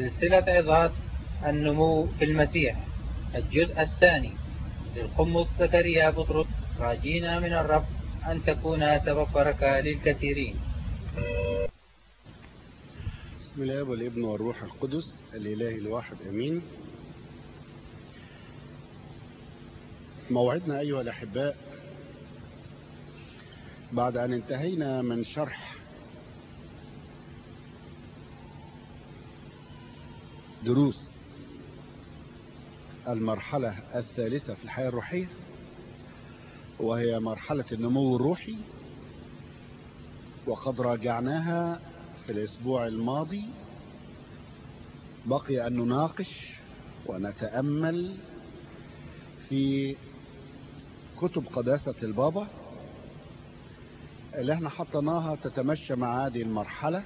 سلسلة عظات النمو في المسيح الجزء الثاني للقمص زكريا بطرس راجينا من الرب أن تكون سبب بركة للكثيرين بسم الله والابن والروح القدس الإله الواحد أمين موعدنا أيها الأحباء بعد أن انتهينا من شرح دروس المرحلة الثالثة في الحياة الروحية وهي مرحلة النمو الروحي وقد راجعناها في الأسبوع الماضي بقي أن نناقش ونتأمل في كتب قداسة البابا اللي احنا حطيناها تتمشى مع هذه المرحلة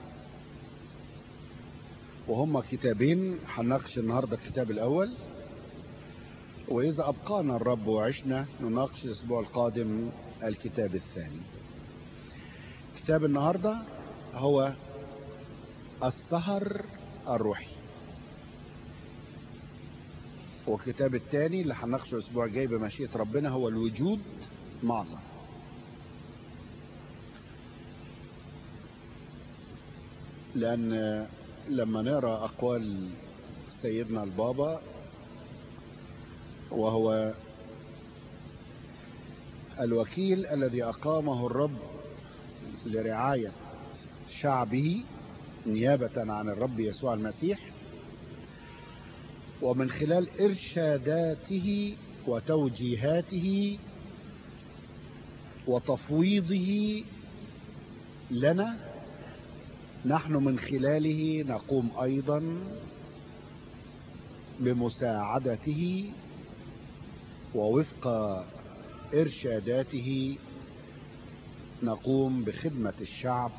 وهم كتابين هنناقش النهاردة الكتاب الأول وإذا أبقانا الرب وعشنا نناقش الأسبوع القادم الكتاب الثاني كتاب النهاردة هو السهر الروحي والكتاب الثاني اللي هنناقشه الأسبوع الجاي بمشيئة ربنا هو الوجود مع الله لأن لما نقرأ أقوال سيدنا البابا وهو الوكيل الذي أقامه الرب لرعاية شعبه نيابة عن الرب يسوع المسيح ومن خلال إرشاداته وتوجيهاته وتفويضه لنا نحن من خلاله نقوم أيضا بمساعدته ووفق إرشاداته نقوم بخدمة الشعب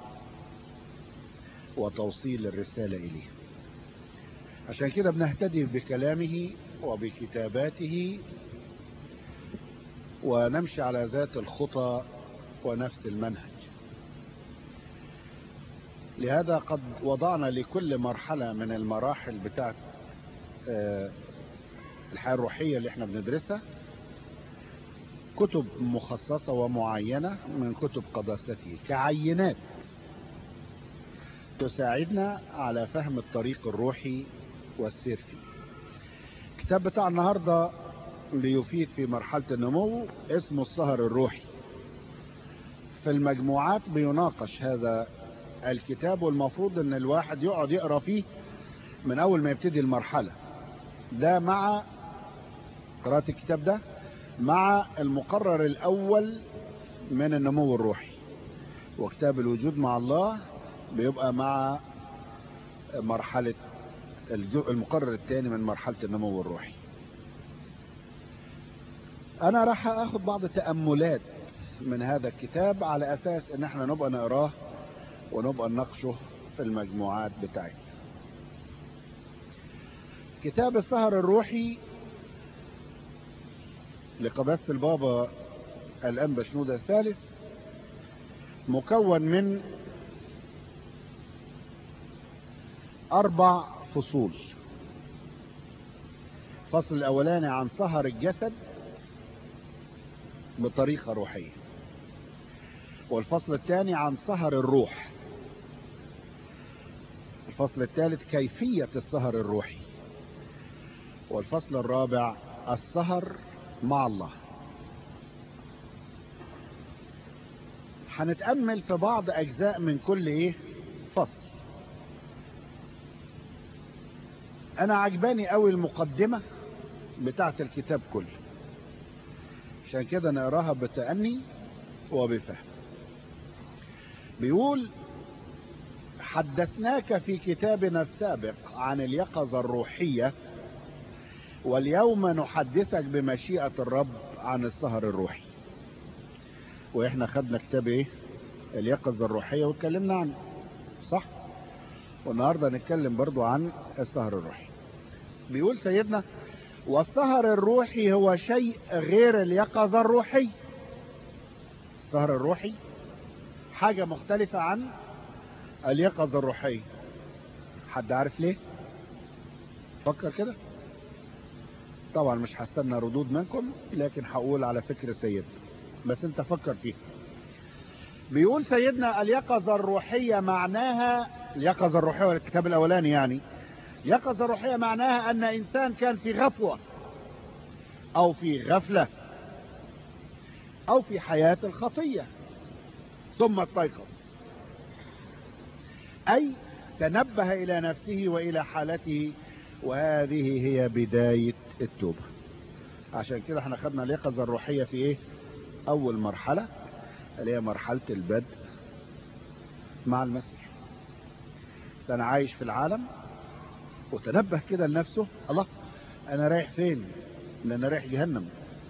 وتوصيل الرسالة إليه عشان كده بنهتدي بكلامه وبكتاباته ونمشي على ذات الخطى ونفس المنهج لهذا قد وضعنا لكل مرحلة من المراحل بتاعت الحياة الروحية اللي احنا بندرسها كتب مخصصة ومعينة من كتب قداسته كعينات تساعدنا على فهم الطريق الروحي والسير فيه الكتاب بتاع النهاردة بيفيد في مرحلة النمو اسمه السهر الروحي في المجموعات بيناقش هذا الكتاب والمفروض ان الواحد يقعد يقرأ فيه من اول ما يبتدي المرحلة ده مع قراءة الكتاب ده مع المقرر الاول من النمو الروحي وكتاب الوجود مع الله بيبقى مع مرحلة المقرر الثاني من مرحلة النمو الروحي انا راح اخد بعض تأملات من هذا الكتاب على اساس ان احنا نبقى نقراه ونبقى نناقشه في المجموعات بتاعتنا كتاب السهر الروحي لقداسة البابا الأنبا شنودة الثالث مكون من أربع فصول الفصل الأولاني عن سهر الجسد بطريقة روحية والفصل الثاني عن سهر الروح الفصل الثالث كيفية السهر الروحي والفصل الرابع السهر مع الله هنتأمل في بعض أجزاء من كل إيه فصل أنا عجباني قوي المقدمة بتاعة الكتاب كله عشان كده نقراها بتأني وبفهم بيقول حدثناك في كتابنا السابق عن اليقظة الروحية واليوم نحدثك بمشيئة الرب عن السهر الروحي واحنا خدنا كتاب ايه اليقظة الروحية واتكلمنا عنه صح والنهاردة نتكلم برضو عن السهر الروحي بيقول سيدنا والسهر الروحي هو شيء غير اليقظة الروحي السهر الروحي حاجة مختلفة عن اليقظة الروحية حد عارف ليه فكر كده طبعا مش هستنى ردود منكم لكن هقول على فكر سيد بس انت فكر فيه بيقول سيدنا اليقظة الروحية معناها اليقظة الروحية الكتاب الأولاني يعني اليقظة الروحية معناها أن إنسان كان في غفوة أو في غفلة أو في حياة الخطية ثم استيقظ أي تنبه إلى نفسه وإلى حالته وهذه هي بداية التوبة عشان كده احنا خدنا اليقظة الروحية في ايه اول مرحلة اللي هي مرحلة البدء مع المسيح انا عايش في العالم وتنبه كده لنفسه الله انا رايح فين ان انا رايح جهنم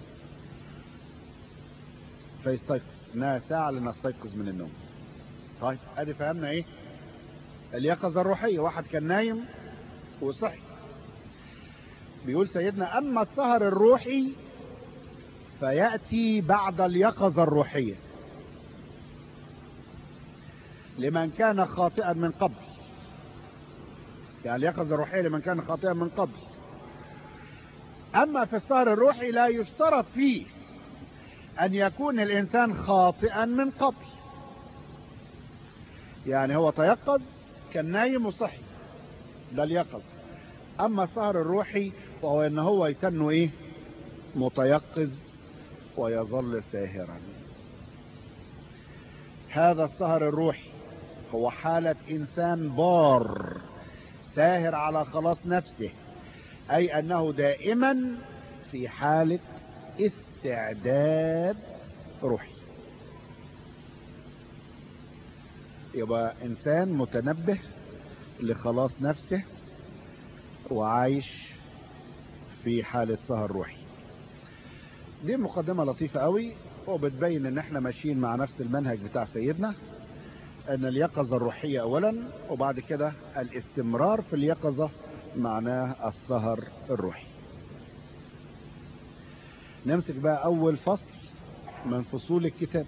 فيستيقظ انها ساعة لنستيقظ من النوم طيب ادي فهمنا ايه اليقظة الروحية واحد كان نايم وصحي بيقول سيدنا أما السهر الروحي فيأتي بعد اليقظة الروحية لمن كان خاطئا من قبل يعني اليقظة الروحية لمن كان خاطئا من قبل أما في السهر الروحي لا يشترط فيه أن يكون الإنسان خاطئا من قبل يعني هو تيقظ كان نايم وصحي ده اليقظ أما السهر الروحي وهو ان هو يتنه ايه متيقظ ويظل ساهرا هذا السهر الروحي هو حالة انسان بار ساهر على خلاص نفسه اي انه دائما في حالة استعداد روحي يبقى انسان متنبه لخلاص نفسه وعايش في حالة سهر روحي دي مقدمة لطيفة قوي وبتبين ان احنا ماشيين مع نفس المنهج بتاع سيدنا ان اليقظة الروحية اولا وبعد كده الاستمرار في اليقظة معناه السهر الروحي نمسك بقى اول فصل من فصول الكتاب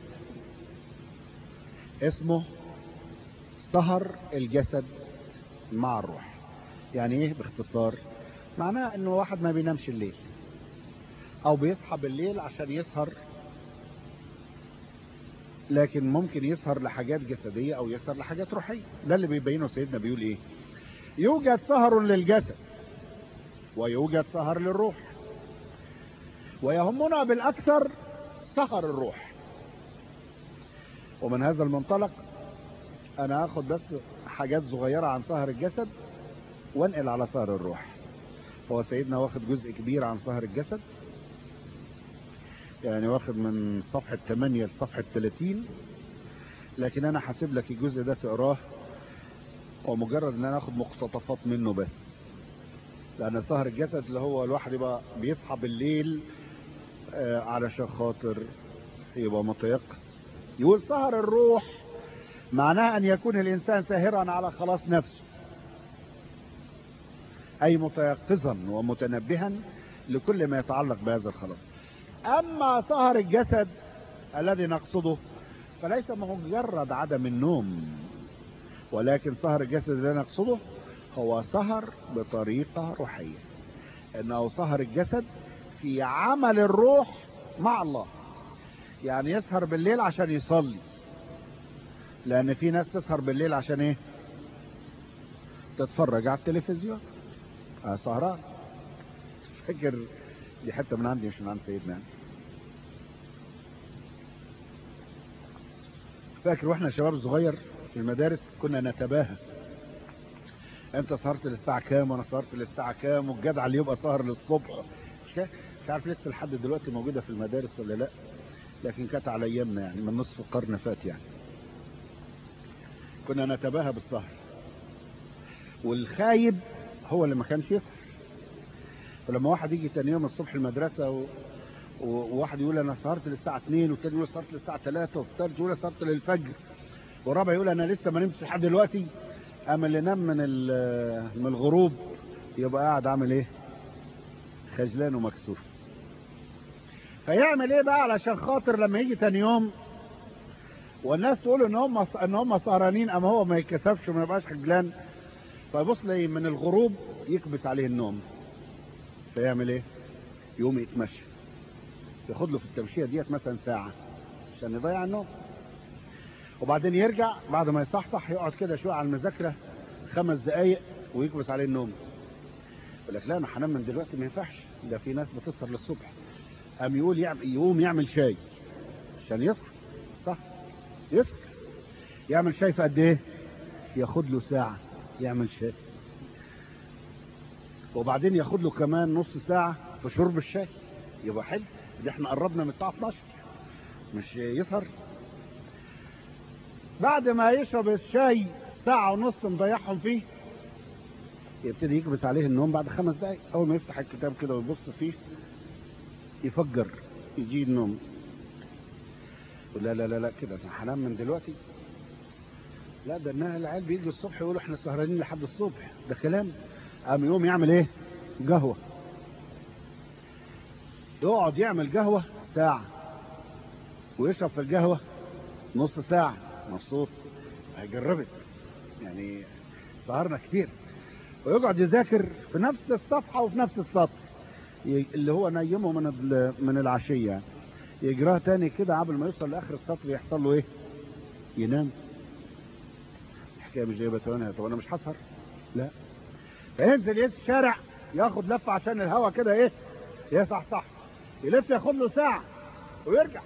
اسمه سهر الجسد مع الروح يعني ايه باختصار معناه انه واحد ما بينامش الليل او بيصحى بالليل عشان يسهر لكن ممكن يسهر لحاجات جسدية او يسهر لحاجات روحية ده اللي بيبينه سيدنا بيقول ايه يوجد سهر للجسد ويوجد سهر للروح ويهمنا بالاكثر سهر الروح ومن هذا المنطلق انا هاخد بس حاجات صغيرة عن سهر الجسد وانقل على سهر الروح هو سيدنا واخد جزء كبير عن سهر الجسد يعني واخد من صفحة 8 لصفحة 30 لكن انا حاسب لك الجزء ده تقراه ومجرد ان انا اخد مقتطفات منه بس لان سهر الجسد اللي هو الواحد يبقى بيصحى بالليل آه علشان خاطر يبقى متيقظ يقول سهر الروح معناه ان يكون الانسان ساهرا على خلاص نفسه اي متيقظا ومتنبها لكل ما يتعلق بهذا الخلاص اما سهر الجسد الذي نقصده فليس مجرد عدم النوم ولكن سهر الجسد الذي نقصده هو سهر بطريقة روحية انه سهر الجسد في عمل الروح مع الله يعني يسهر بالليل عشان يصلي لان في ناس تسهر بالليل عشان ايه تتفرج على التلفزيون آه سهران فكر دي حتة من عندي مش من عند سيدنا فاكر واحنا شباب صغير في المدارس كنا نتباهى انت سهرت للساعة كام وانا سهرت للساعة كام والجدع اللي يبقى سهر للصبح مش عارف لسه لحد دلوقتي موجودة في المدارس ولا لا لكن كانت على ايامنا يعني من نصف القرن فات يعني كنا نتباهى بالسهر والخايب هو اللي ما كانش يسهر فلما واحد يجي تاني يوم الصبح المدرسة و... وواحد يقول انا سهرت للساعة 2 والتاني يقول سهرت للساعة 3 والثالث يقول سهرت للفجر والرابع يقول انا لسه ما نمتش لحد دلوقتي اما اللي نام من من الغروب يبقى قاعد عامل ايه خجلان ومكسور فيعمل ايه بقى علشان خاطر لما يجي تاني يوم والناس تقول ان هم ان هم سهرانين اما هو ما يتكسفش وما يبقاش خجلان فيبص لي من الغروب يكبس عليه النوم فيعمل ايه يقوم يتمشى ياخد له في التمشيه ديت مثلا ساعه عشان يضيع النوم وبعدين يرجع بعد ما يصحصح يقعد كده شويه على المذاكره خمس دقايق ويكبس عليه النوم يقول لك لا انا هنام من دلوقتي ما ينفعش ده في ناس بتسهر للصبح قام يقول يعمل يقوم يعمل شاي عشان يصحى صح يصحى يعمل شاي في قد ايه ياخد له ساعه يعمل شاي وبعدين ياخد له كمان نص ساعه في شرب الشاي يبقى حلو دي احنا قربنا من الساعه 12 مش يسهر بعد ما يشرب الشاي ساعة ونص مضيعهم فيه يبتدي يكبس عليه النوم بعد خمس دقايق أول ما يفتح الكتاب كده ويبص فيه يفجر يجي النوم يقول لا لا لا لا كده انا هنام من دلوقتي لا ده الناس العيال بيجوا الصبح يقولوا احنا سهرانين لحد الصبح ده كلام قام يقوم يعمل ايه قهوة يقعد يعمل قهوة ساعة ويشرب في القهوة نص ساعة مبسوط هيجربت يعني سهرنا كتير ويقعد يذاكر في نفس الصفحة وفي نفس السطر ي- اللي هو نيمه من ال- من العشية يجراه تاني كده قبل ما يوصل لاخر السطر يحصل له ايه ينام الحكايه مش جايبه ثواني طب انا مش هسهر لا فينزل يمشي الشارع ياخد لفه عشان الهوا كده ايه يصحصح يلف ياخد له ساعه ويرجع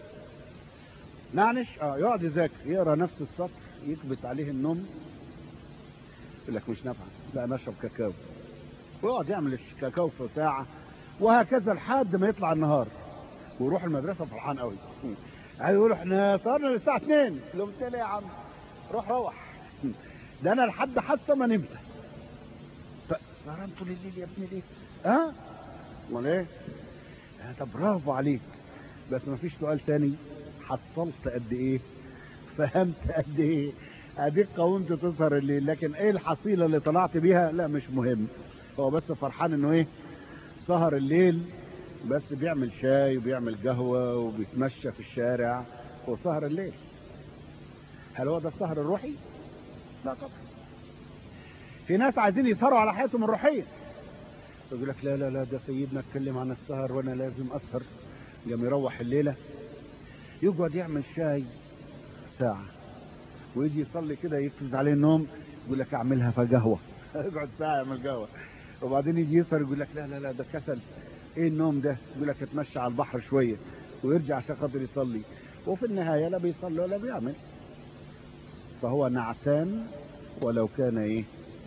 نعنش اه يقعد يذاكر يقرا نفس السطر يكبت عليه النوم يقول لك مش نافعه لا انا اشرب كاكاو ويقعد يعمل الكاكاو في ساعه وهكذا لحد ما يطلع النهار ويروح المدرسه فرحان قوي عايز يقولوا احنا صارنا للساعه 2 لو قلت له يا عم روح روح ده انا لحد حتى ما نمت سهران طول الليل يا ابني ليه؟ ها؟ امال ايه؟ آه، طب برافو عليك بس ما فيش سؤال تاني حصلت قد ايه؟ فهمت قد ايه؟ اديك قومت تسهر الليل لكن ايه الحصيله اللي طلعت بيها؟ لا مش مهم هو بس فرحان انه ايه؟ سهر الليل بس بيعمل شاي وبيعمل قهوه وبيتمشى في الشارع وسهر الليل هل هو ده السهر الروحي؟ لا طبعا في ناس عايزين يسهروا على حياتهم الروحيه يقول لك لا لا لا ده سيدنا اتكلم عن السهر وانا لازم اسهر قام يروح الليله يقعد يعمل شاي ساعه ويجي يصلي كده يفرز عليه النوم يقول لك اعملها في قهوه يقعد ساعه يعمل قهوه وبعدين يجي يسهر يقول لك لا لا لا ده كسل ايه النوم ده يقول لك اتمشى على البحر شويه ويرجع عشان خاطر يصلي وفي النهايه لا بيصلي ولا بيعمل فهو نعسان ولو كان ايه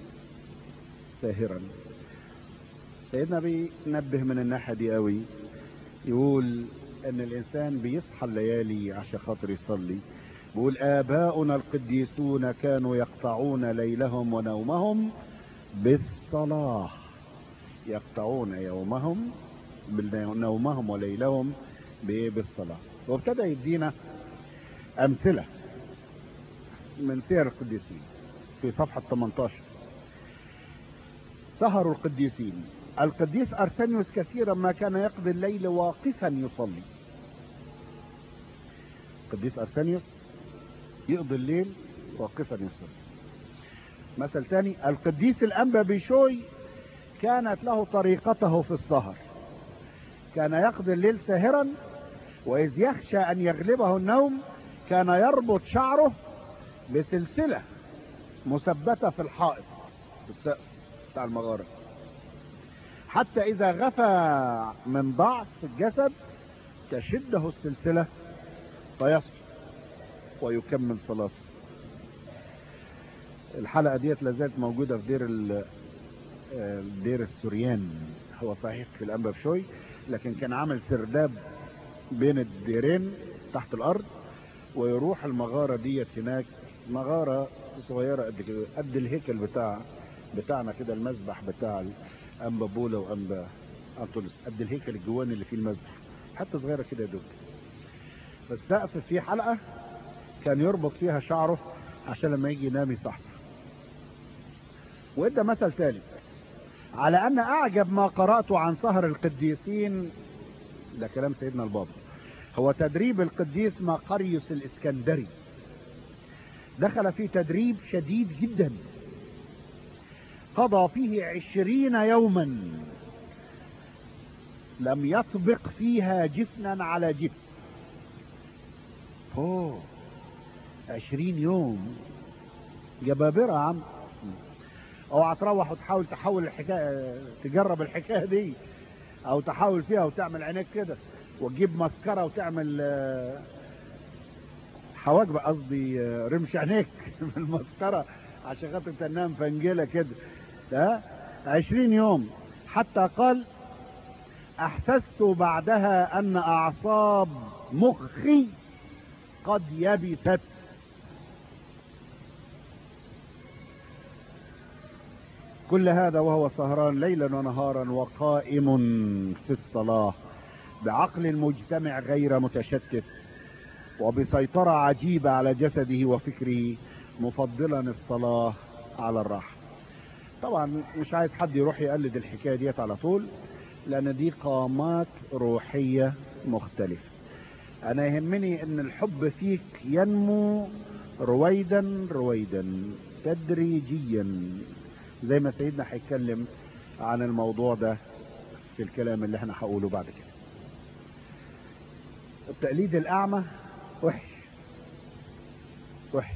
ساهرا سيدنا بينبه من الناحيه دي قوي يقول ان الانسان بيصحى الليالي عشان خاطر يصلي بيقول اباؤنا القديسون كانوا يقطعون ليلهم ونومهم بالصلاه يقطعون يومهم نومهم وليلهم بإيه؟ بالصلاه وابتدى يدينا امثله من سير القديسين في صفحه 18 سهر القديسين القديس أرسنيوس كثيرا ما كان يقضي الليل واقفا يصلي القديس أرسنيوس يقضي الليل واقفا يصلي مثل ثاني القديس الأنبا بيشوي كانت له طريقته في السهر كان يقضي الليل ساهرا وإذ يخشى أن يغلبه النوم كان يربط شعره بسلسلة مثبتة في الحائط في السقف بتاع المغارة حتى إذا غفى من ضعف الجسد تشده السلسلة فيصل ويكمل صلاته الحلقة ديت لازالت موجودة في دير ال- آه، دير السوريان هو صحيح في الأنبا بشوي لكن كان عامل سرداب بين الديرين تحت الأرض ويروح المغارة ديت هناك مغارة صغيرة قد كده قد الهيكل بتاع بتاعنا كده المذبح بتاع انبا بولا وانبا انطونيوس قد الهيكل الجواني اللي فيه المذبح حتى صغيره كده يا دوب فالسقف فيه حلقه كان يربط فيها شعره عشان لما يجي ينام يصحصح وادى مثل ثالث على ان اعجب ما قراته عن سهر القديسين ده كلام سيدنا البابا هو تدريب القديس مقريوس الاسكندري دخل في تدريب شديد جدا قضى فيه عشرين يوما لم يطبق فيها جفنا على جفن اوه عشرين يوم جبابرة يا عم اوعى تروح وتحاول تحول الحكاية تجرب الحكاية دي او تحاول فيها وتعمل عينيك كده وتجيب مسكرة وتعمل آه، حواجب قصدي آه، رمش عينيك من المسكرة عشان خاطر تنام فنجلة كده ده عشرين يوم حتى قال احسست بعدها ان اعصاب مخي قد يبست كل هذا وهو سهران ليلا ونهارا وقائم في الصلاة بعقل مجتمع غير متشتت وبسيطرة عجيبة على جسده وفكره مفضلا الصلاة على الراحة طبعا مش عايز حد يروح يقلد الحكاية ديت على طول لان دي قامات روحية مختلفة انا يهمني ان الحب فيك ينمو رويدا رويدا تدريجيا زي ما سيدنا هيتكلم عن الموضوع ده في الكلام اللي احنا هقوله بعد كده التقليد الاعمى وحش وحش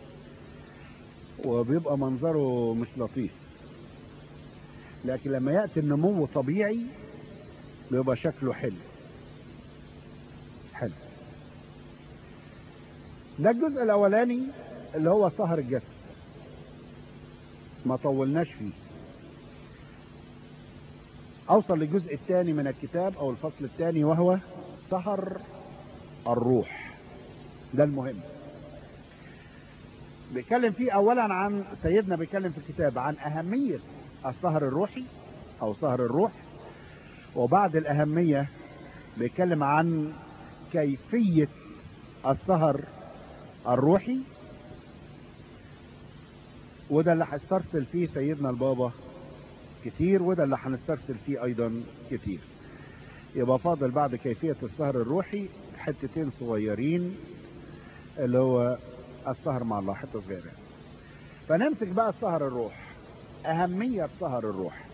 وبيبقى منظره مش لطيف لكن لما يأتي النمو طبيعي بيبقى شكله حلو حلو ده الجزء الاولاني اللي هو سهر الجسد ما طولناش فيه اوصل للجزء الثاني من الكتاب او الفصل الثاني وهو سهر الروح ده المهم بيتكلم فيه اولا عن سيدنا بيتكلم في الكتاب عن اهمية السهر الروحي او سهر الروح وبعد الاهمية بيتكلم عن كيفية السهر الروحي وده اللي هسترسل فيه سيدنا البابا كتير وده اللي هنسترسل فيه ايضا كتير يبقى فاضل بعد كيفية السهر الروحي حتتين صغيرين اللي هو السهر مع الله حتة صغيرة فنمسك بقى السهر الروح اهمية سهر الروح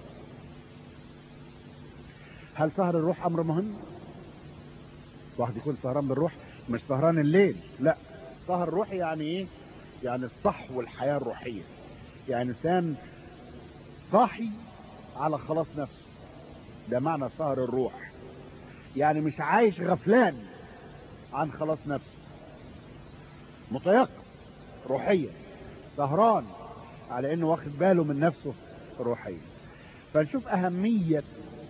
هل سهر الروح امر مهم واحد يكون سهران بالروح مش سهران الليل لا سهر الروحي يعني ايه يعني الصح والحياة الروحية يعني انسان صاحي على خلاص نفسه ده معنى سهر الروح يعني مش عايش غفلان عن خلاص نفسه متيقظ روحيا سهران على انه واخد باله من نفسه روحيا فنشوف اهمية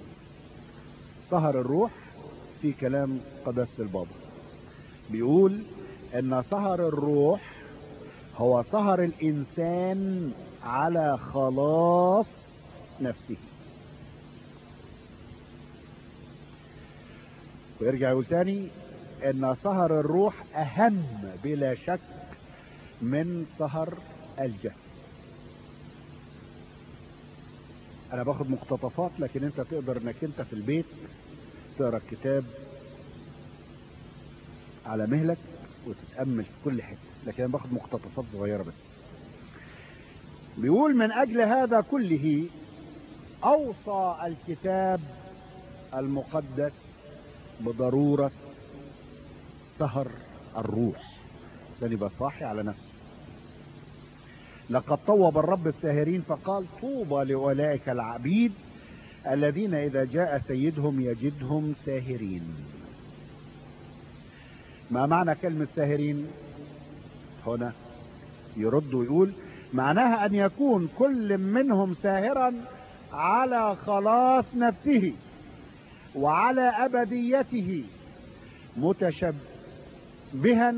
سهر الروح في كلام قداسة البابا بيقول ان سهر الروح هو سهر الانسان على خلاص نفسه ويرجع يقول تاني ان سهر الروح اهم بلا شك من سهر الجسد انا باخد مقتطفات لكن انت تقدر انك انت في البيت تقرا الكتاب على مهلك وتتامل في كل حته لكن انا باخد مقتطفات صغيره بس بيقول من اجل هذا كله اوصى الكتاب المقدس بضروره سهر الروح عشان يبقى صاحي على نفسه لقد طوب الرب الساهرين فقال طوبى لاولئك العبيد الذين اذا جاء سيدهم يجدهم ساهرين ما معنى كلمة ساهرين هنا يرد ويقول معناها ان يكون كل منهم ساهرا على خلاص نفسه وعلى ابديته متشبها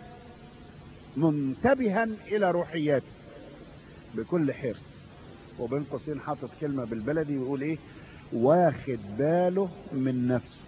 منتبها الى روحياته بكل حرص وبين قوسين حاطط كلمه بالبلدي ويقول ايه واخد باله من نفسه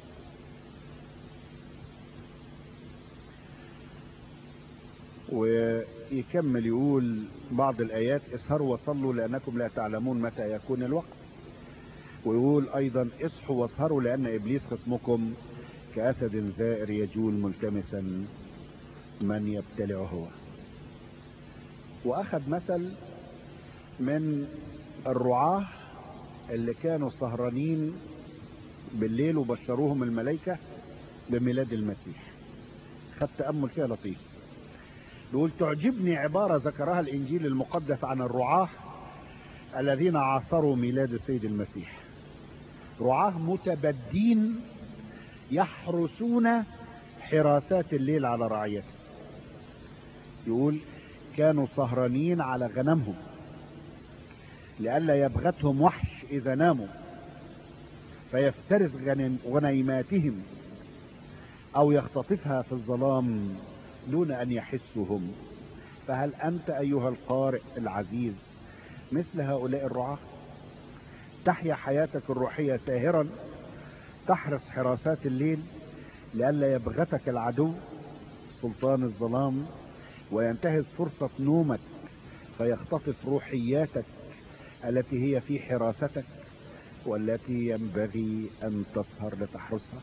ويكمل يقول بعض الايات اسهروا وصلوا لانكم لا تعلمون متى يكون الوقت ويقول ايضا اصحوا واسهروا لان ابليس خصمكم كاسد زائر يجول ملتمسا من يبتلعه هو واخذ مثل من الرعاة اللي كانوا سهرانين بالليل وبشروهم الملائكة بميلاد المسيح خد تأمل فيها لطيف بيقول تعجبني عبارة ذكرها الإنجيل المقدس عن الرعاة الذين عاصروا ميلاد السيد المسيح رعاة متبدين يحرسون حراسات الليل على رعيته يقول كانوا سهرانين على غنمهم لئلا يبغتهم وحش إذا ناموا فيفترس غنم- غنيماتهم أو يختطفها في الظلام دون أن يحسوا هم فهل أنت أيها القارئ العزيز مثل هؤلاء الرعاة تحيا حياتك الروحية ساهرا تحرس حراسات الليل لئلا يبغتك العدو سلطان الظلام وينتهز فرصة نومك فيختطف روحياتك التي هي في حراستك والتي ينبغي أن تسهر لتحرسها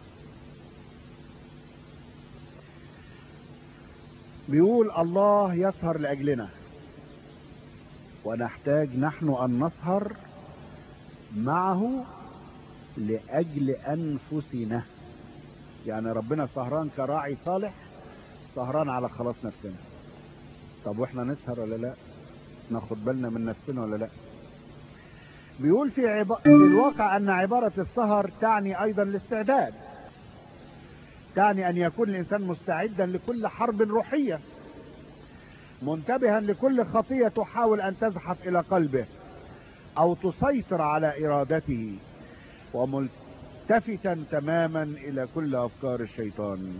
بيقول الله يسهر لأجلنا ونحتاج نحن أن نسهر معه لأجل أنفسنا يعني ربنا سهران كراعي صالح سهران على خلاص نفسنا طب واحنا نسهر ولا لا ناخد بالنا من نفسنا ولا لا بيقول في, عب... في الواقع أن عبارة السهر تعني أيضا الاستعداد تعني أن يكون الإنسان مستعدا لكل حرب روحية منتبها لكل خطية تحاول أن تزحف إلى قلبه أو تسيطر على إرادته وملتفتا تماما إلى كل أفكار الشيطان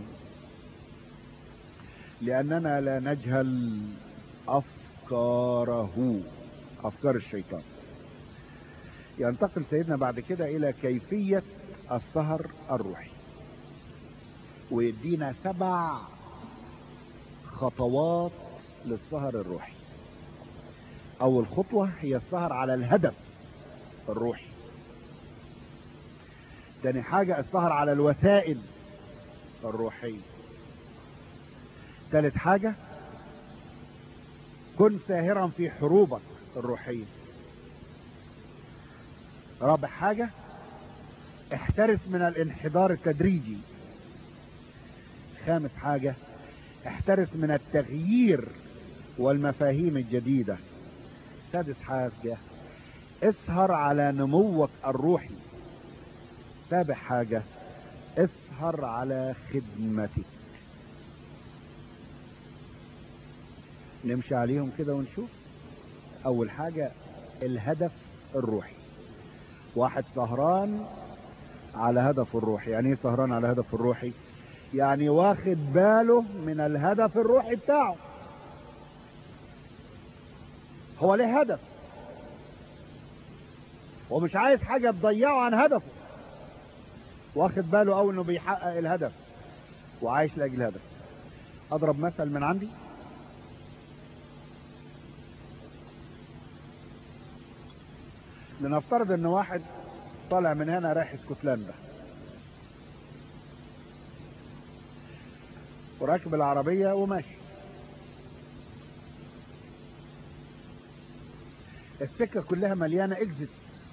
لأننا لا نجهل أفكاره أفكار الشيطان ينتقل سيدنا بعد كده إلى كيفية السهر الروحي ويدينا سبع خطوات للسهر الروحي أول خطوة هي السهر على الهدف الروحي تاني حاجة السهر على الوسائل الروحية ثالث حاجة كن ساهرا في حروبك الروحية رابع حاجة احترس من الانحدار التدريجي خامس حاجة احترس من التغيير والمفاهيم الجديدة سادس حاجة اسهر على نموك الروحي سابع حاجة اسهر على خدمتك نمشي عليهم كده ونشوف اول حاجة الهدف الروحي واحد سهران على هدف الروحي يعني ايه سهران على هدف الروحي يعني واخد باله من الهدف الروحي بتاعه هو ليه هدف ومش عايز حاجة تضيعه عن هدفه واخد باله او انه بيحقق الهدف وعايش لاجل هدف اضرب مثل من عندي لنفترض ان واحد طالع من هنا رايح اسكتلندا وراكب العربية وماشي السكة كلها مليانة اكزت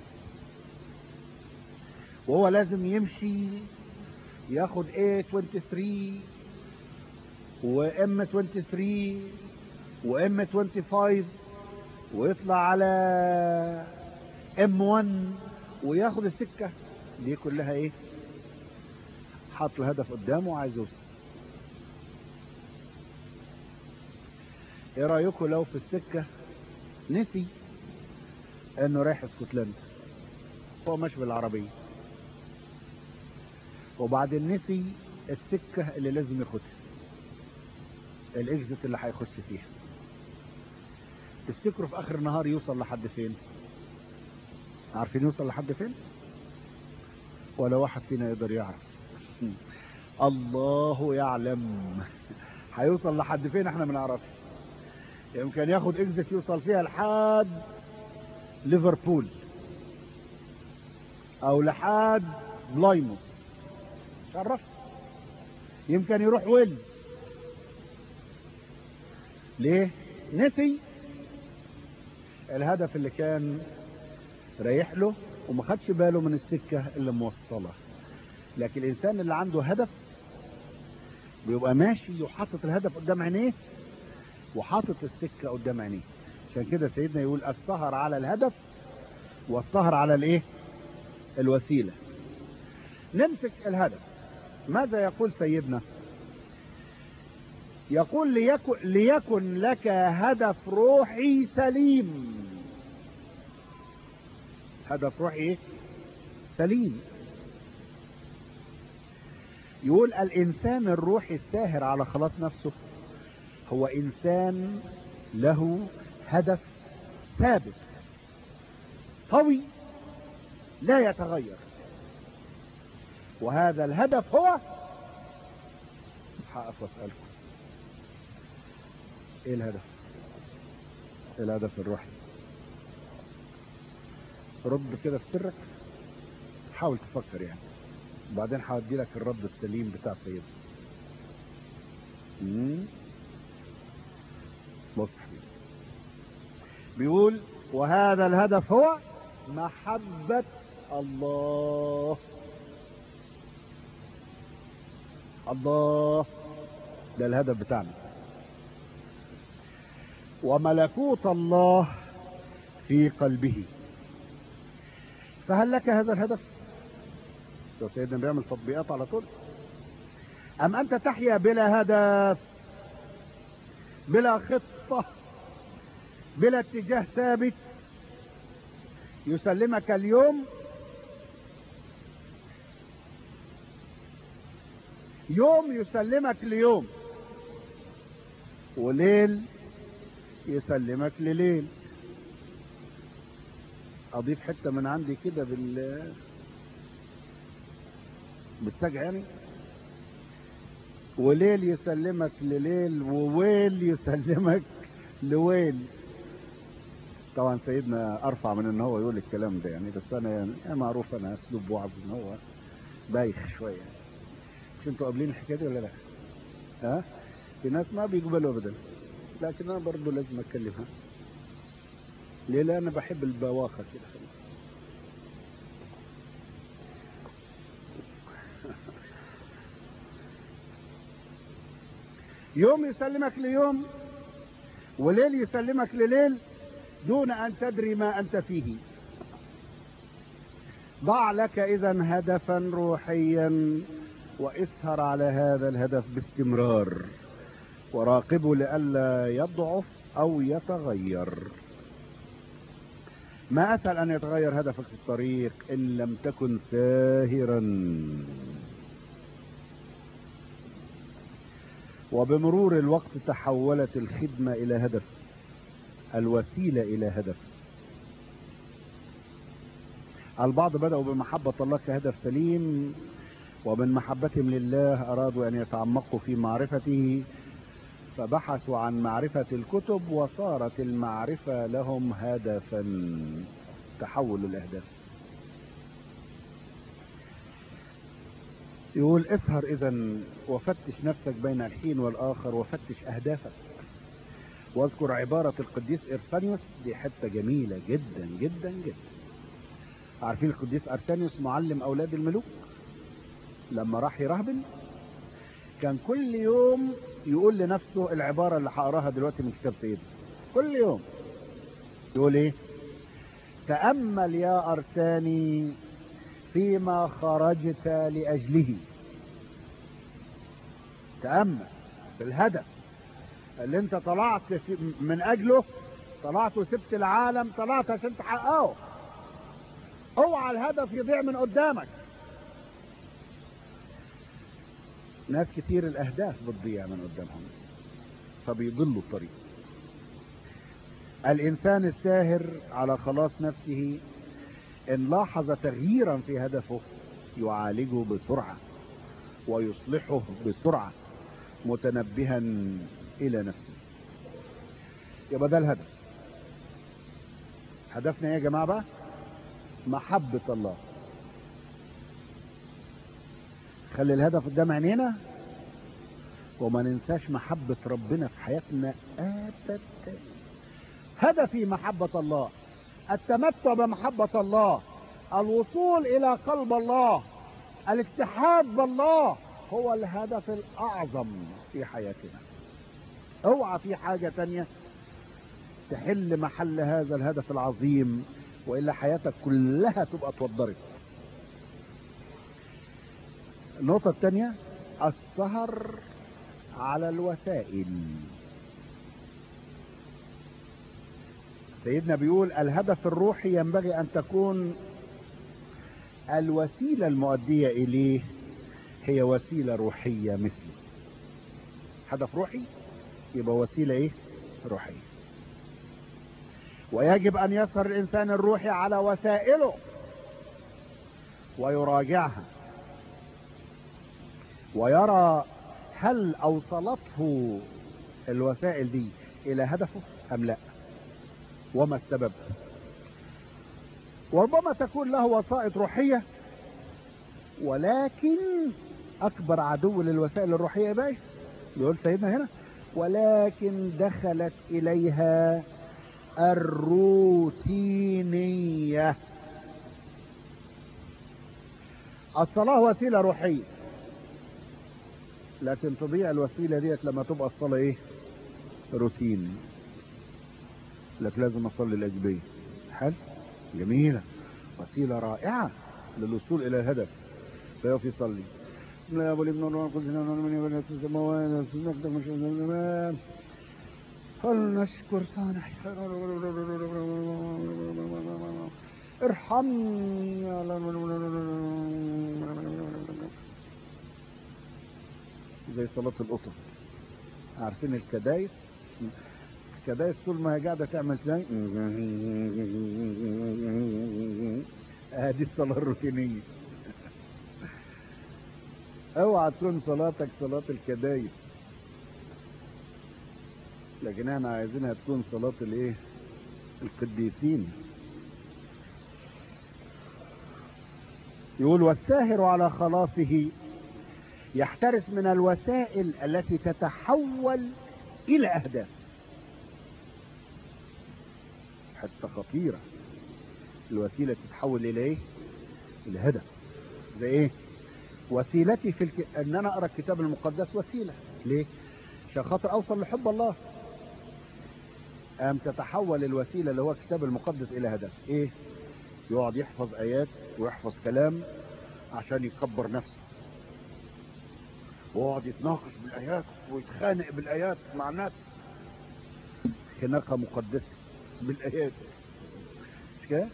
وهو لازم يمشي ياخد A23 و M23 و M25 ويطلع على M1 وياخد السكة دي كلها ايه حاط الهدف قدامه وعايز يوصل ايه رايكم لو في السكة نسي انه رايح اسكتلندا هو ماشي بالعربية وبعدين نسي السكة اللي لازم ياخدها الاكزت اللي هيخش فيها تفتكروا في اخر النهار يوصل لحد فين عارفين يوصل لحد فين ولا واحد فينا يقدر يعرف الله يعلم هيوصل لحد فين احنا ما نعرفش يمكن ياخد اكزت يوصل فيها لحد ليفربول او لحد بلايموس عرف يمكن يروح ويلز ليه نسي الهدف اللي كان رايح له وما خدش باله من السكة اللي موصله لكن الانسان اللي عنده هدف بيبقى ماشي وحاطط الهدف قدام عينيه وحاطط السكة قدام عينيه عشان كده سيدنا يقول السهر على الهدف والسهر على الايه الوسيلة نمسك الهدف ماذا يقول سيدنا يقول ليكن, ليكن لك هدف روحي سليم هدف روحي ايه سليم يقول الانسان الروحي الساهر على خلاص نفسه هو انسان له هدف ثابت قوي لا يتغير وهذا الهدف هو هقف واسالكم ايه الهدف ايه الهدف الروحي رد كده في سرك حاول تفكر يعني وبعدين هودي لك الرد السليم بتاع سيدنا مم. بص حبيبي بيقول وهذا الهدف هو محبة الله الله ده الهدف بتاعنا وملكوت الله في قلبه فهل لك هذا الهدف لو سيدنا بيعمل تطبيقات على طول أم أنت تحيا بلا هدف بلا خطة بلا اتجاه ثابت يسلمك اليوم يوم يسلمك ليوم وليل يسلمك لليل اضيف حته من عندي كده بال بالسجع يعني وليل يسلمك لليل وويل يسلمك لويل طبعا سيدنا ارفع من ان هو يقول الكلام ده يعني بس انا يعني معروف انا اسلوب وعظ ان هو بايخ شويه مش انتوا قابلين الحكايه دي ولا لا؟ ها؟ في ناس ما بيقبلوا ابدا لكن انا برضه لازم اتكلمها ليه؟ لان انا بحب البواخه كده يوم يسلمك ليوم وليل يسلمك لليل دون ان تدري ما انت فيه ضع لك اذا هدفا روحيا واسهر على هذا الهدف باستمرار وراقبه لئلا يضعف او يتغير ما اسهل ان يتغير هدفك في الطريق ان لم تكن ساهرا وبمرور الوقت تحولت الخدمة إلى هدف الوسيلة إلى هدف البعض بدأوا بمحبة الله كهدف سليم ومن محبتهم لله أرادوا أن يتعمقوا في معرفته فبحثوا عن معرفة الكتب وصارت المعرفة لهم هدفا تحول الأهداف يقول اسهر اذا وفتش نفسك بين الحين والاخر وفتش اهدافك واذكر عبارة القديس ارسانيوس دي حتة جميلة جدا جدا جدا عارفين القديس ارسانيوس معلم اولاد الملوك لما راح يرهبن كان كل يوم يقول لنفسه العبارة اللي هقراها دلوقتي من كتاب سيدنا كل يوم يقول ايه تأمل يا أرساني فيما خرجت لأجله تأمل في الهدف اللي انت طلعت من أجله طلعت وسبت العالم طلعت عشان تحققه اوعى الهدف يضيع من قدامك ناس كتير الأهداف بتضيع من قدامهم فبيضلوا الطريق الإنسان الساهر على خلاص نفسه إن لاحظ تغييرا في هدفه يعالجه بسرعة ويصلحه بسرعة متنبها إلى نفسه يبقى ده الهدف هدفنا ايه يا جماعة بقى محبة الله خلي الهدف قدام عينينا وما ننساش محبة ربنا في حياتنا أبدا هدفي محبة الله التمتع بمحبة الله الوصول إلى قلب الله الاتحاد بالله هو الهدف الأعظم في حياتنا اوعى في حاجة تانية تحل محل هذا الهدف العظيم وإلا حياتك كلها تبقى توضرت النقطة الثانية السهر على الوسائل سيدنا بيقول الهدف الروحي ينبغي أن تكون الوسيلة المؤدية إليه هي وسيلة روحية مثله هدف روحي يبقى وسيلة إيه؟ روحية ويجب أن يسهر الإنسان الروحي على وسائله ويراجعها ويرى هل أوصلته الوسائل دي إلى هدفه أم لا وما السبب وربما تكون له وسائط روحية ولكن أكبر عدو للوسائل الروحية بقى يقول سيدنا هنا ولكن دخلت إليها الروتينية الصلاة وسيلة روحية لكن تضيع الوسيلة ديت لما تبقى الصلاة ايه روتين لك لازم اصلي الاجبية حلو جميلة وسيلة رائعة للوصول الى الهدف فيقف يصلي بسم الله يا ابو الابن والروح القدس من يبني السماوات نقدك مش زمان فلنشكر صانع ارحمني زي صلاة القطط عارفين الكدايس الكدايس طول ما هي قاعدة تعمل ازاي هذه الصلاة الروتينية اوعى تكون صلاتك صلاة الكدايس لكن احنا عايزينها تكون صلاة الايه القديسين يقول والساهر على خلاصه يحترس من الوسائل التي تتحول الى اهداف حتى خطيرة الوسيلة تتحول الى ايه الى هدف زي ايه وسيلتي في الك... ان انا اقرا الكتاب المقدس وسيلة ليه عشان خاطر اوصل لحب الله ام تتحول الوسيلة اللي هو الكتاب المقدس الى هدف ايه يقعد يحفظ ايات ويحفظ كلام عشان يكبر نفسه ويقعد يتناقش بالايات ويتخانق بالايات مع الناس خناقه مقدسه بالايات مش كده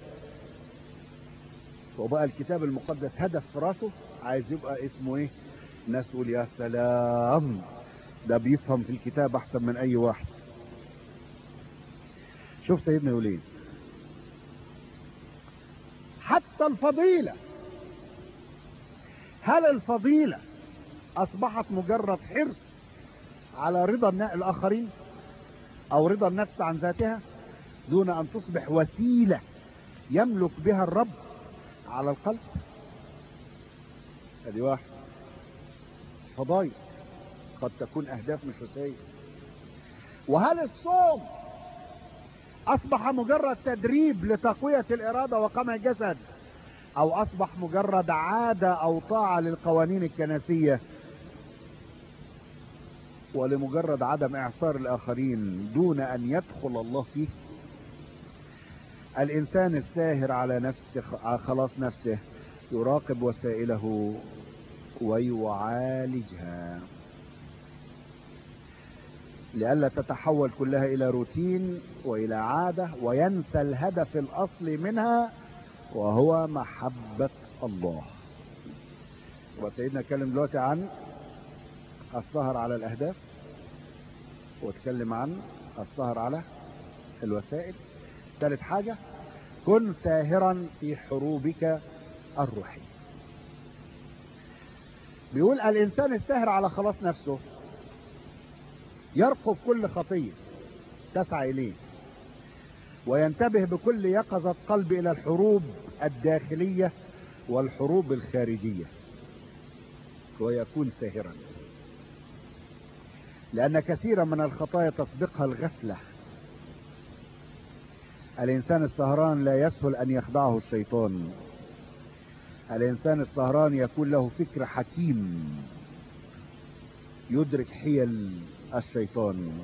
وبقى الكتاب المقدس هدف في راسه عايز يبقى اسمه ايه الناس تقول يا سلام ده بيفهم في الكتاب احسن من اي واحد شوف سيدنا يقول ايه حتى الفضيله هل الفضيله اصبحت مجرد حرص على رضا الاخرين او رضا النفس عن ذاتها دون ان تصبح وسيلة يملك بها الرب على القلب ادي واحد فضايل قد تكون اهداف مش وسائل وهل الصوم اصبح مجرد تدريب لتقوية الارادة وقمع الجسد او اصبح مجرد عادة او طاعة للقوانين الكنسية ولمجرد عدم اعصار الاخرين دون ان يدخل الله فيه الانسان الساهر على نفسه على خلاص نفسه يراقب وسائله ويعالجها لئلا تتحول كلها الى روتين والى عاده وينسى الهدف الاصلي منها وهو محبه الله وسيدنا اتكلم دلوقتي عن السهر على الاهداف واتكلم عن السهر على الوسائل ثالث حاجة كن ساهرا في حروبك الروحية بيقول الانسان الساهر على خلاص نفسه يرقب كل خطية تسعى اليه وينتبه بكل يقظة قلب الى الحروب الداخلية والحروب الخارجية ويكون ساهرا لأن كثيرا من الخطايا تسبقها الغفلة الإنسان السهران لا يسهل أن يخدعه الشيطان الإنسان السهران يكون له فكر حكيم يدرك حيل الشيطان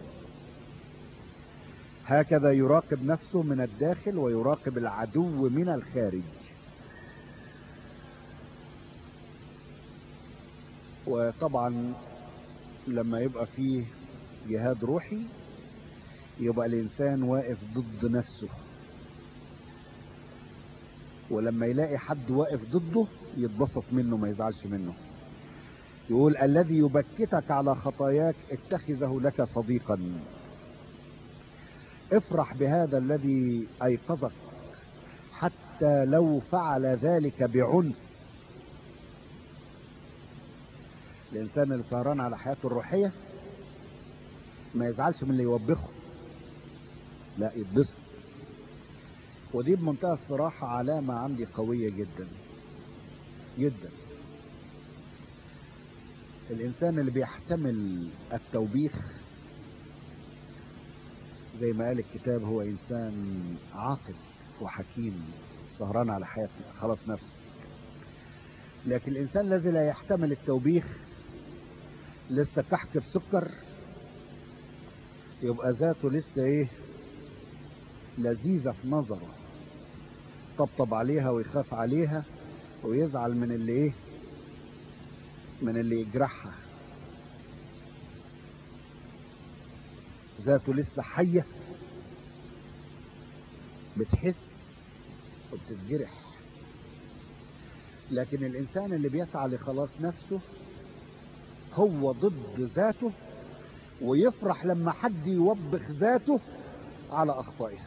هكذا يراقب نفسه من الداخل ويراقب العدو من الخارج وطبعا لما يبقى فيه جهاد روحي يبقى الانسان واقف ضد نفسه ولما يلاقي حد واقف ضده يتبسط منه ما يزعلش منه يقول الذي يبكتك على خطاياك اتخذه لك صديقا افرح بهذا الذي ايقظك حتى لو فعل ذلك بعنف الانسان اللي سهران على حياته الروحيه ما يزعلش من اللي يوبخه لا يتبسط ودي بمنتهى الصراحة علامة عندي قوية جدا جدا الإنسان اللي بيحتمل التوبيخ زي ما قال الكتاب هو إنسان عاقل وحكيم سهران على حياته خلاص نفسه لكن الإنسان الذي لا يحتمل التوبيخ لسه كحك بسكر يبقى ذاته لسه ايه لذيذة في نظره طبطب عليها ويخاف عليها ويزعل من اللي ايه من اللي يجرحها ذاته لسه حية بتحس وبتتجرح لكن الانسان اللي بيسعى لخلاص نفسه هو ضد ذاته ويفرح لما حد يوبخ ذاته على اخطائها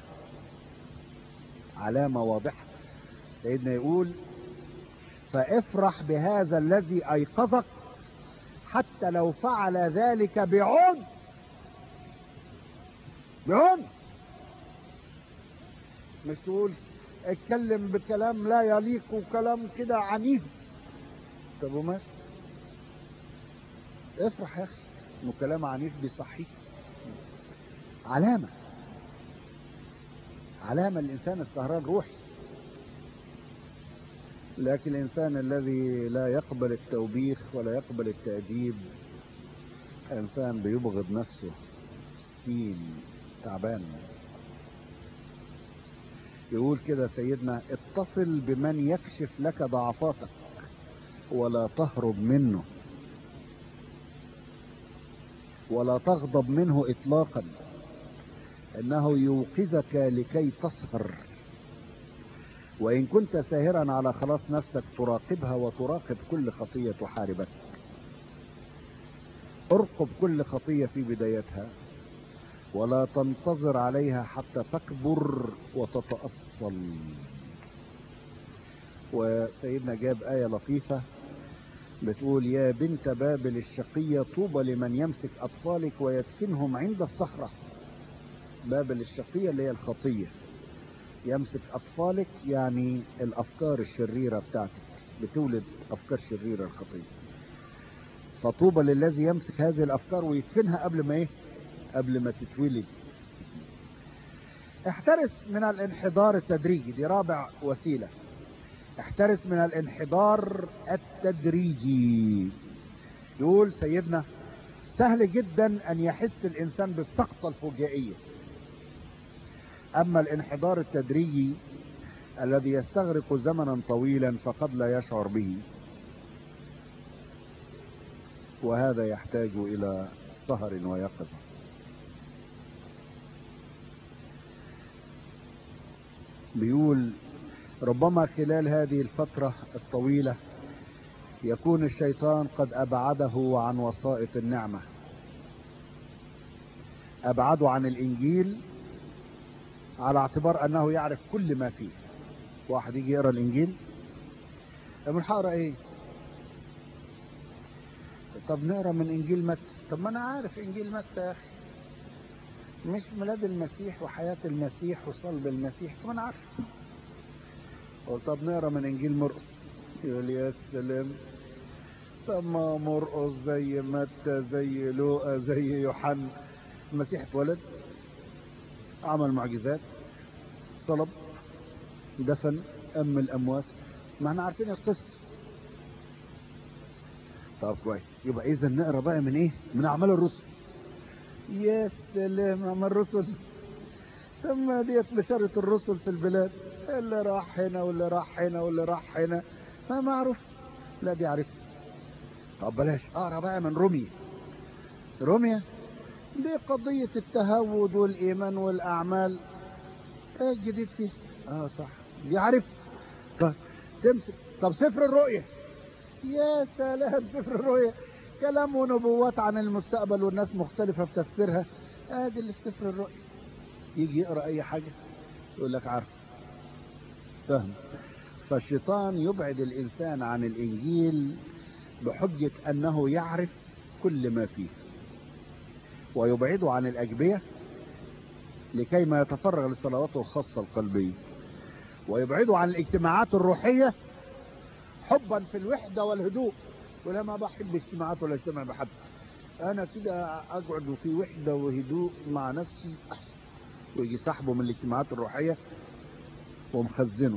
علامة واضحة سيدنا يقول فافرح بهذا الذي ايقظك حتى لو فعل ذلك بعنف بعنف مش تقول اتكلم بكلام لا يليق وكلام كده عنيف طب ومال افرح يا اخي انه كلام عنيف بيصحيك علامة علامة الإنسان السهران روحي لكن الإنسان الذي لا يقبل التوبيخ ولا يقبل التأديب إنسان بيبغض نفسه مسكين تعبان يقول كده سيدنا اتصل بمن يكشف لك ضعفاتك ولا تهرب منه ولا تغضب منه اطلاقا انه يوقظك لكي تسهر وان كنت ساهرا على خلاص نفسك تراقبها وتراقب كل خطيه تحاربك ارقب كل خطيه في بدايتها ولا تنتظر عليها حتى تكبر وتتاصل وسيدنا جاب ايه لطيفه بتقول يا بنت بابل الشقية طوبى لمن يمسك أطفالك ويدفنهم عند الصخرة بابل الشقية اللي هي الخطية يمسك أطفالك يعني الأفكار الشريرة بتاعتك بتولد أفكار شريرة الخطية فطوبى للذي يمسك هذه الأفكار ويدفنها قبل ما إيه قبل ما تتولد احترس من الانحدار التدريجي دي رابع وسيله احترس من الانحدار التدريجي يقول سيدنا سهل جدا ان يحس الانسان بالسقطة الفجائية اما الانحدار التدريجي الذي يستغرق زمنا طويلا فقد لا يشعر به وهذا يحتاج الى سهر ويقظة بيقول ربما خلال هذه الفترة الطويلة يكون الشيطان قد أبعده عن وسائط النعمة أبعده عن الإنجيل على اعتبار أنه يعرف كل ما فيه واحد يجي يقرأ الإنجيل من هقرا إيه طب نقرا من إنجيل متى طب ما أنا عارف إنجيل متى يا أخي مش ميلاد المسيح وحياة المسيح وصلب المسيح طب أنا عارف قلت طب نقرا من انجيل مرقس يقول يا سلام طب ما مرقس زي متى زي لوقا زي يوحنا المسيح اتولد عمل معجزات اتصلب دفن أم الأموات ما احنا عارفين القصة طب كويس يبقى إذا نقرا بقى من إيه؟ من أعمال الرسل يا سلام أعمال الرسل تم ديت بشرة الرسل في البلاد اللي راح هنا واللي راح هنا واللي راح هنا ما معروف لا دي عارف طب بلاش اقرا بقى من روميا روميا دي قضية التهود والإيمان والأعمال ايه الجديد فيه اه صح دي عارف طب تمسك طب سفر الرؤية يا سلام سفر الرؤية كلام ونبوات عن المستقبل والناس مختلفة في تفسيرها ادي اللي في سفر الرؤية يجي يقرا اي حاجة يقول لك عارف فهم فالشيطان يبعد الانسان عن الانجيل بحجة انه يعرف كل ما فيه ويبعده عن الاجبية لكي ما يتفرغ لصلواته الخاصة القلبية ويبعده عن الاجتماعات الروحية حبا في الوحدة والهدوء ولا ما بحب اجتماعات ولا اجتمع بحد انا كده اقعد في وحدة وهدوء مع نفسي احسن ويجي سحبه من الاجتماعات الروحية ومخزنه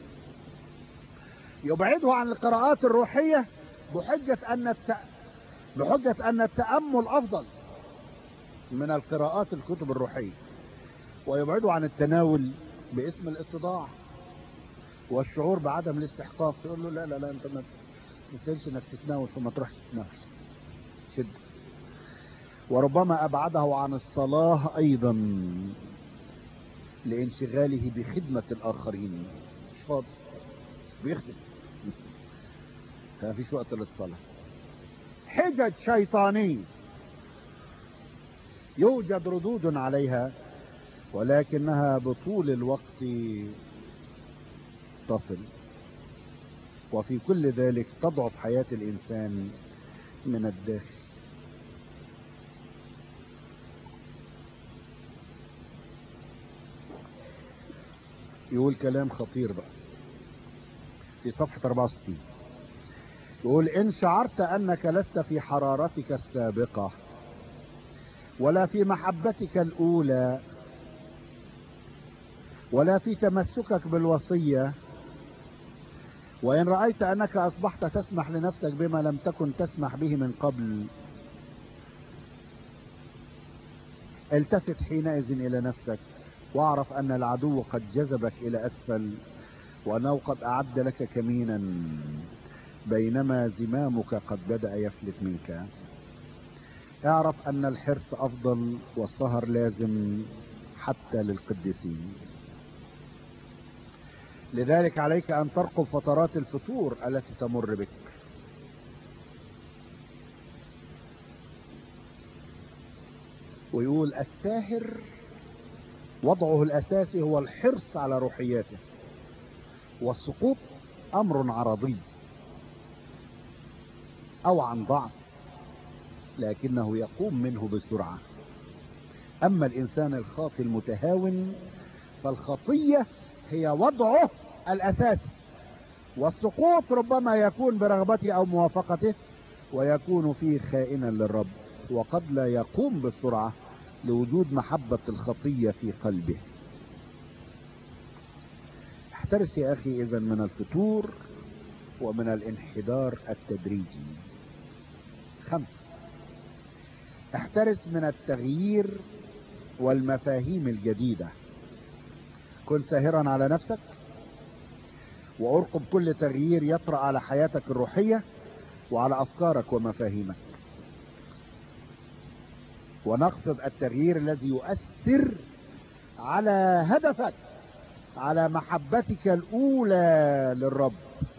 يبعده عن القراءات الروحية بحجة أن الت... بحجة أن التأمل أفضل من القراءات الكتب الروحية ويبعده عن التناول باسم الاتضاع والشعور بعدم الاستحقاق يقول له لا لا لا انت ما تستاهلش انك تتناول فما تروحش تتناول شد وربما ابعده عن الصلاة ايضا لانشغاله بخدمة الاخرين مش فاضي بيخدم ما فيش وقت للصلاة حجج شيطانية يوجد ردود عليها ولكنها بطول الوقت تصل وفي كل ذلك تضعف حياة الإنسان من الداخل يقول كلام خطير بقى في صفحة 64 يقول إن شعرت أنك لست في حرارتك السابقة ولا في محبتك الأولى ولا في تمسكك بالوصية وإن رأيت أنك أصبحت تسمح لنفسك بما لم تكن تسمح به من قبل التفت حينئذ إلى نفسك واعرف أن العدو قد جذبك إلى أسفل وأنه قد أعد لك كمينا بينما زمامك قد بدأ يفلت منك اعرف أن الحرص أفضل والسهر لازم حتى للقديسين لذلك عليك أن ترقب فترات الفتور التي تمر بك ويقول الساهر وضعه الأساسي هو الحرص على روحياته والسقوط أمر عرضي أو عن ضعف لكنه يقوم منه بسرعة أما الإنسان الخاطئ المتهاون فالخطية هي وضعه الأساسي والسقوط ربما يكون برغبته أو موافقته ويكون فيه خائنا للرب وقد لا يقوم بالسرعة لوجود محبة الخطية في قلبه احترس يا أخي إذا من الفتور ومن الانحدار التدريجي خمسة احترس من التغيير والمفاهيم الجديدة كن ساهرا على نفسك وارقب كل تغيير يطرأ على حياتك الروحية وعلى أفكارك ومفاهيمك ونقصد التغيير الذي يؤثر على هدفك على محبتك الأولى للرب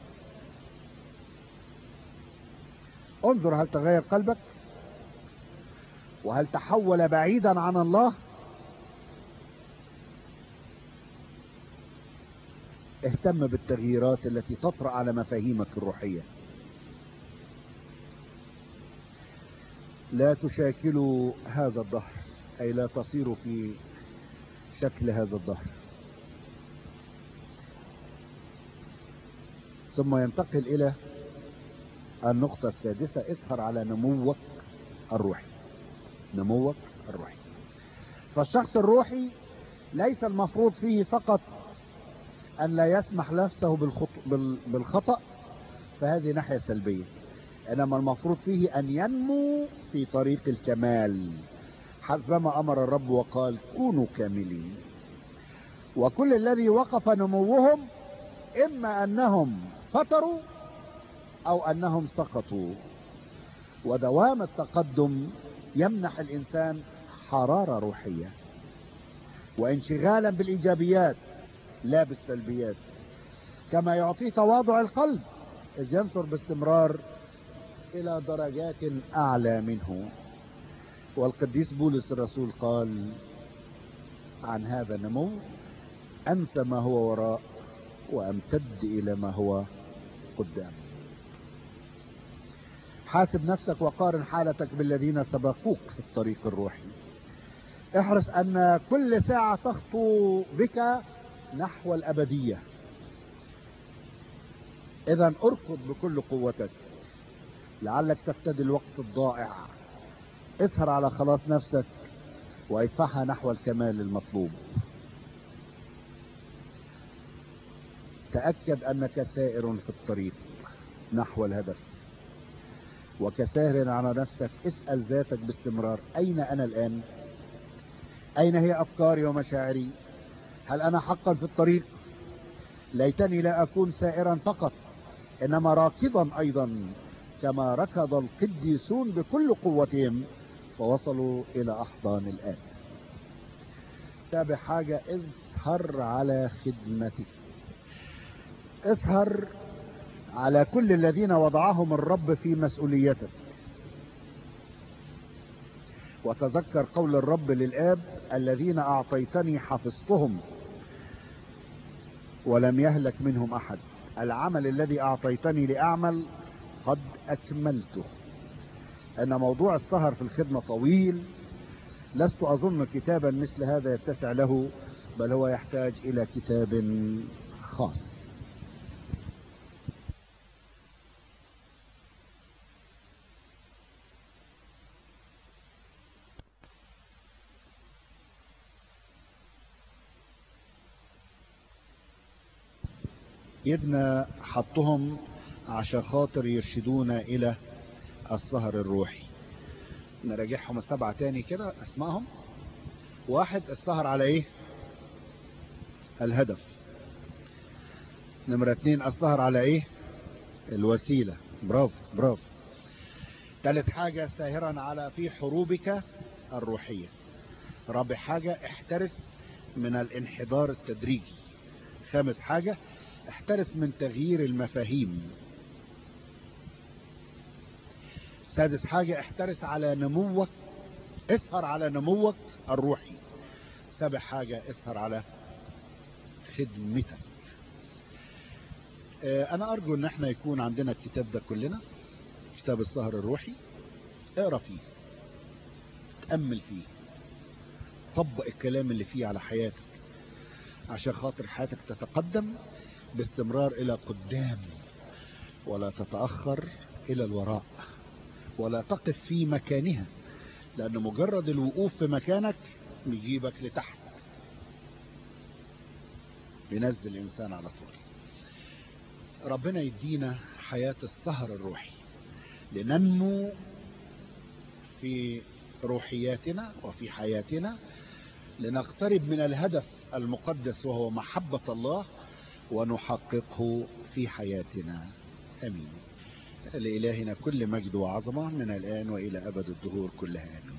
انظر هل تغير قلبك وهل تحول بعيدا عن الله اهتم بالتغييرات التي تطرأ على مفاهيمك الروحية لا تشاكلوا هذا الظهر أي لا تصيروا في شكل هذا الظهر ثم ينتقل إلى النقطة السادسة اسهر على نموك الروحي نموك الروحي فالشخص الروحي ليس المفروض فيه فقط أن لا يسمح نفسه بالخطأ فهذه ناحية سلبية إنما المفروض فيه أن ينمو في طريق الكمال حسبما أمر الرب وقال كونوا كاملين وكل الذي وقف نموهم إما أنهم فتروا أو أنهم سقطوا ودوام التقدم يمنح الإنسان حرارة روحية وانشغالا بالإيجابيات لا بالسلبيات كما يعطيه تواضع القلب إذ ينصر باستمرار إلى درجات أعلى منه والقديس بولس الرسول قال عن هذا النمو أنسى ما هو وراء وأمتد إلى ما هو قدام حاسب نفسك وقارن حالتك بالذين سبقوك في الطريق الروحي احرص أن كل ساعة تخطو بك نحو الأبدية إذا اركض بكل قوتك لعلك تفتدي الوقت الضائع اسهر على خلاص نفسك وادفعها نحو الكمال المطلوب تأكد أنك سائر في الطريق نحو الهدف وكساهر على نفسك اسأل ذاتك باستمرار أين أنا الآن أين هي أفكاري ومشاعري هل أنا حقا في الطريق ليتني لا أكون سائرا فقط إنما راكضا أيضا كما ركض القديسون بكل قوتهم فوصلوا إلى أحضان الآب سابع حاجة اسهر على خدمتك اسهر على كل الذين وضعهم الرب في مسؤوليتك وتذكر قول الرب للآب الذين أعطيتني حفظتهم ولم يهلك منهم أحد العمل الذي أعطيتني لأعمل قد أكملته أن موضوع السهر في الخدمة طويل لست أظن كتابا مثل هذا يتسع له بل هو يحتاج إلى كتاب خاص سيدنا حطهم عشان خاطر يرشدونا الى السهر الروحي نراجعهم السبعة تاني كده اسمائهم واحد السهر على ايه الهدف نمرة اتنين السهر على ايه الوسيلة برافو برافو تالت حاجة ساهرا على في حروبك الروحية رابع حاجة احترس من الانحدار التدريجي خامس حاجة احترس من تغيير المفاهيم سادس حاجة احترس على نموك اسهر على نموك الروحي سابع حاجة اسهر على خدمتك اه انا ارجو ان احنا يكون عندنا الكتاب ده كلنا كتاب السهر الروحي اقرا فيه تأمل فيه طبق الكلام اللي فيه على حياتك عشان خاطر حياتك تتقدم باستمرار الى قدام ولا تتأخر الى الوراء ولا تقف في مكانها لان مجرد الوقوف في مكانك بيجيبك لتحت بينزل الانسان على طول ربنا يدينا حياة السهر الروحي لننمو في روحياتنا وفي حياتنا لنقترب من الهدف المقدس وهو محبة الله ونحققه في حياتنا امين لإلهنا كل مجد وعظمة من الآن وإلى أبد الدهور كلها امين